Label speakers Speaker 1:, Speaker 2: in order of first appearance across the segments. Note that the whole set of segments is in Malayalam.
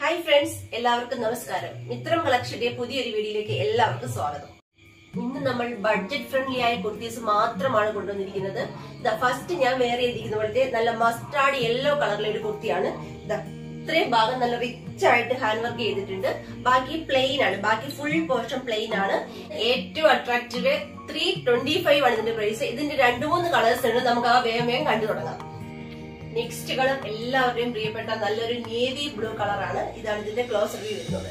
Speaker 1: ഹായ് ഫ്രണ്ട്സ് എല്ലാവർക്കും നമസ്കാരം മിത്രം കളക്ഷന്റെ പുതിയൊരു വീഡിയോയിലേക്ക് എല്ലാവർക്കും സ്വാഗതം ഇന്ന് നമ്മൾ ബഡ്ജറ്റ് ഫ്രണ്ട്ലി ആയ കുർത്തീസ് മാത്രമാണ് കൊണ്ടുവന്നിരിക്കുന്നത് ദാ ഫസ്റ്റ് ഞാൻ വേറെ ചെയ്തിരിക്കുന്ന പോലത്തെ നല്ല മസ്റ്റാർഡ് യെല്ലോ കളറിലെ ഒരു കുർത്തിയാണ് ദാ ഇത്രയും ഭാഗം നല്ല റിച്ച് ആയിട്ട് ഹാൻഡ് വർക്ക് ചെയ്തിട്ടുണ്ട് ബാക്കി പ്ലെയിൻ ആണ് ബാക്കി ഫുൾ പോർഷൻ പ്ലെയിൻ ആണ് ഏറ്റവും അട്രാക്റ്റീവ് ത്രീ ട്വന്റി ഫൈവ് ആണ് ഇതിന്റെ പ്രൈസ് ഇതിന്റെ രണ്ടു മൂന്ന് കളേഴ്സ് ഉണ്ട് നമുക്ക് ആ വേഗം വേഗം കണ്ടു തുടങ്ങാം നെക്സ്റ്റ് കളർ എല്ലാവരുടെയും പ്രിയപ്പെട്ട നല്ലൊരു നേവി ബ്ലൂ കളറാണ് ഇതാണ് ഇതിന്റെ ക്ലോസ് റിവ്യൂ വരുന്നത്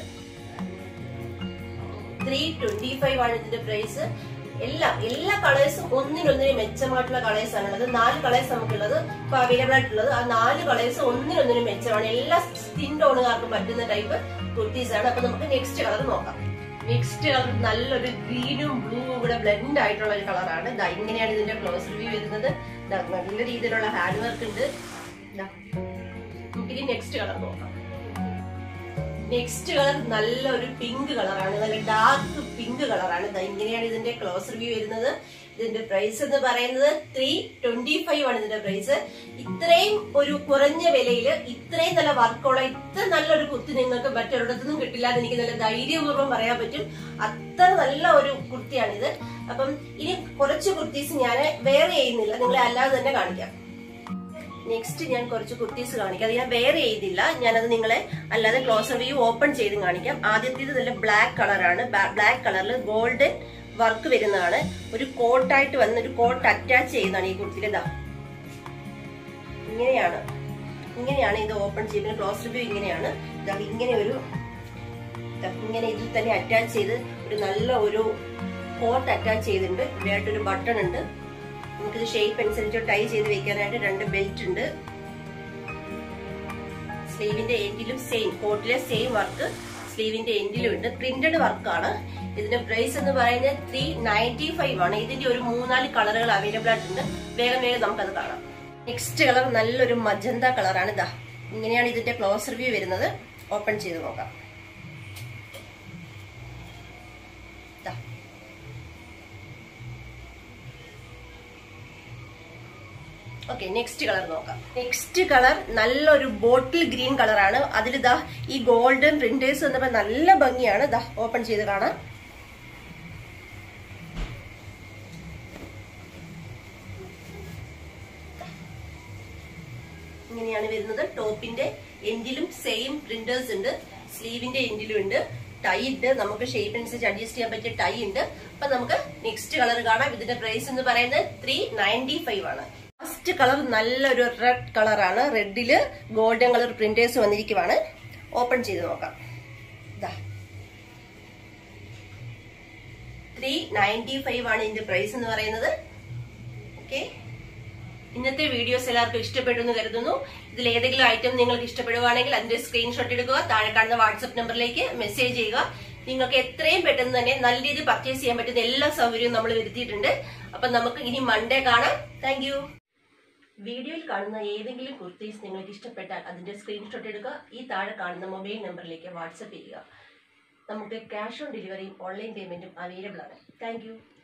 Speaker 1: ത്രീ ട്വന്റി ഫൈവ് ആണ് ഇതിന്റെ പ്രൈസ് എല്ലാ എല്ലാ കളേഴ്സും ഒന്നിനൊന്നിനും മെച്ചമായിട്ടുള്ള കളേഴ്സ് ആണുള്ളത് നാല് കളേഴ്സ് നമുക്കുള്ളത് ഇപ്പൊ അവൈലബിൾ ആയിട്ടുള്ളത് ആ നാല് കളേഴ്സ് ഒന്നിനൊന്നിനും മെച്ചമാണ് എല്ലാ സ്കിൻ ടോണുകാർക്കും പറ്റുന്ന ടൈപ്പ് കുർത്തീസ് ആണ് അപ്പൊ നമുക്ക് നെക്സ്റ്റ് കളർ നോക്കാം നെക്സ്റ്റ് കളർ നല്ലൊരു ഗ്രീനും ബ്ലൂവും കൂടെ ബ്ലെൻഡ് ആയിട്ടുള്ള ഒരു കളറാണ് ദാ ഇങ്ങനെയാണ് ഇതിന്റെ ക്ലോസ് റിവ്യൂ വരുന്നത് ദാ നല്ല രീതിയിലുള്ള ഹാൻഡ് വർക്ക് ഉണ്ട് ദാ. നമുക്കിനി നെക്സ്റ്റ് കളർ നോക്കാം നെക്സ്റ്റ് കളർ നല്ലൊരു പിങ്ക് കളറാണ് നല്ല ഡാർക്ക് പിങ്ക് കളറാണ് ദാ ഇങ്ങനെയാണ് ഇതിന്റെ ക്ലോസ് റിവ്യൂ വരുന്നത് ഇതിന്റെ പ്രൈസ് എന്ന് പറയുന്നത് ത്രീ ട്വന്റി ഫൈവ് ആണ് ഇതിന്റെ പ്രൈസ് ഇത്രയും ഒരു കുറഞ്ഞ വിലയിൽ ഇത്രയും നല്ല വർക്കുള്ള ഇത്ര നല്ലൊരു കുർത്തി നിങ്ങൾക്ക് മറ്റൊരിടത്തുനിന്നും കിട്ടില്ല എന്ന് എനിക്ക് നല്ല ധൈര്യപൂർവ്വം പറയാൻ പറ്റും അത്ര നല്ല ഒരു കുർത്തിയാണിത് അപ്പം ഇനി കുറച്ച് കുർത്തീസ് ഞാൻ വേറെ ചെയ്യുന്നില്ല നിങ്ങളെ അല്ലാതെ തന്നെ കാണിക്കാം നെക്സ്റ്റ് ഞാൻ കുറച്ച് കുർത്തീസ് കാണിക്കാം അത് ഞാൻ വേറെ ചെയ്തില്ല ഞാനത് നിങ്ങളെ അല്ലാതെ ക്ലോസ് റിവ്യൂ ഓപ്പൺ ചെയ്ത് കാണിക്കാം ആദ്യത്തേത് നല്ല ബ്ലാക്ക് കളറാണ് ബ്ലാക്ക് കളറിൽ ഗോൾഡൻ വർക്ക് വരുന്നതാണ് ഒരു കോട്ടായിട്ട് വന്ന് ഒരു കോട്ട് അറ്റാച്ച് ചെയ്യുന്നതാണ് ഈ കുർത്തിയിൽ ഇതാ ഇങ്ങനെയാണ് ഇങ്ങനെയാണ് ഇത് ഓപ്പൺ ചെയ്യുന്നത് ക്ലോസ് റിവ്യൂ ഇങ്ങനെയാണ് ഇതാ ഇങ്ങനെ ഒരു ഇതാ ഇങ്ങനെ ഇതിൽ തന്നെ അറ്റാച്ച് ചെയ്ത് ഒരു നല്ല ഒരു കോട്ട് അറ്റാച്ച് ചെയ്തിട്ടുണ്ട് ഇവിടെയായിട്ടൊരു ബട്ടൺ ഉണ്ട് നമുക്കിത് ഷേപ്പ് അനുസരിച്ച് ടൈ ചെയ്ത് വെക്കാനായിട്ട് രണ്ട് ബെൽറ്റ് ഉണ്ട് സ്ലീവിന്റെ എൻഡിലും സെയിം കോട്ടിലെ സെയിം വർക്ക് സ്ലീവിന്റെ എൻഡിലും ഉണ്ട് പ്രിന്റഡ് വർക്കാണ് ഇതിന്റെ പ്രൈസ് എന്ന് പറയുന്നത് ത്രീ നയൻറ്റി ഫൈവ് ആണ് ഇതിന്റെ ഒരു മൂന്നാല് കളറുകൾ അവൈലബിൾ ആയിട്ടുണ്ട് വേഗം വേഗം നമുക്കത് കാണാം നെക്സ്റ്റ് കളർ നല്ലൊരു മജന്ത കളറാണ് ഇതാ ഇങ്ങനെയാണ് ഇതിന്റെ ക്ലോസ് റിവ്യൂ വരുന്നത് ഓപ്പൺ ചെയ്ത് നോക്കാം ദാ ഓക്കെ നെക്സ്റ്റ് കളർ നോക്കാം നെക്സ്റ്റ് കളർ നല്ലൊരു ബോട്ടിൽ ഗ്രീൻ കളറാണ് അതിലിതാ ഈ ഗോൾഡൻ പ്രിന്റേഴ്സ് വന്നപ്പോ നല്ല ഭംഗിയാണ് ദാ ഓപ്പൺ ചെയ്ത് കാണാം ഇങ്ങനെയാണ് വരുന്നത് ടോപ്പിന്റെ എൻഡിലും സെയിം പ്രിന്റേഴ്സ് ഉണ്ട് സ്ലീവിന്റെ എൻഡിലും ഉണ്ട് ടൈ ഉണ്ട് നമുക്ക് ഷേപ്പ് അനുസരിച്ച് അഡ്ജസ്റ്റ് ചെയ്യാൻ പറ്റിയ ടൈ ഉണ്ട് അപ്പൊ നമുക്ക് നെക്സ്റ്റ് കളർ കാണാം ഇതിന്റെ പ്രൈസ് എന്ന് പറയുന്നത് ത്രീ നയൻറ്റി ഫൈവ് ആണ് ഫസ്റ്റ് കളർ നല്ലൊരു റെഡ് കളറാണ് റെഡില് ഗോൾഡൻ കളർ പ്രിന്റേഴ്സ് വന്നിരിക്കുവാണ് ഓപ്പൺ ചെയ്ത് നോക്കാം ത്രീ നയൻറ്റി ഫൈവ് ആണ് ഇതിന്റെ പ്രൈസ് എന്ന് പറയുന്നത് ഓക്കെ ഇന്നത്തെ വീഡിയോസ് എല്ലാവർക്കും ഇഷ്ടപ്പെട്ടു എന്ന് കരുതുന്നു ഇതിൽ ഏതെങ്കിലും ഐറ്റം നിങ്ങൾക്ക് ഇഷ്ടപ്പെടുകയാണെങ്കിൽ അതിന്റെ സ്ക്രീൻഷോട്ട് എടുക്കുക താഴെ കാണുന്ന വാട്സ്ആപ്പ് നമ്പറിലേക്ക് മെസ്സേജ് ചെയ്യുക നിങ്ങൾക്ക് എത്രയും പെട്ടെന്ന് തന്നെ നല്ല രീതിയിൽ പർച്ചേസ് ചെയ്യാൻ പറ്റുന്ന എല്ലാ സൗകര്യവും നമ്മൾ വരുത്തിയിട്ടുണ്ട് അപ്പൊ നമുക്ക് ഇനി മൺഡേ കാണാം താങ്ക് വീഡിയോയിൽ കാണുന്ന ഏതെങ്കിലും കുർത്തീസ് നിങ്ങൾക്ക് ഇഷ്ടപ്പെട്ടാൽ അതിന്റെ സ്ക്രീൻഷോട്ട് എടുക്കുക ഈ താഴെ കാണുന്ന മൊബൈൽ നമ്പറിലേക്ക് വാട്സപ്പ് ചെയ്യുക നമുക്ക് ക്യാഷ് ഓൺ ഡെലിവറിയും ഓൺലൈൻ പേയ്മെന്റും അവൈലബിൾ ആണ് താങ്ക്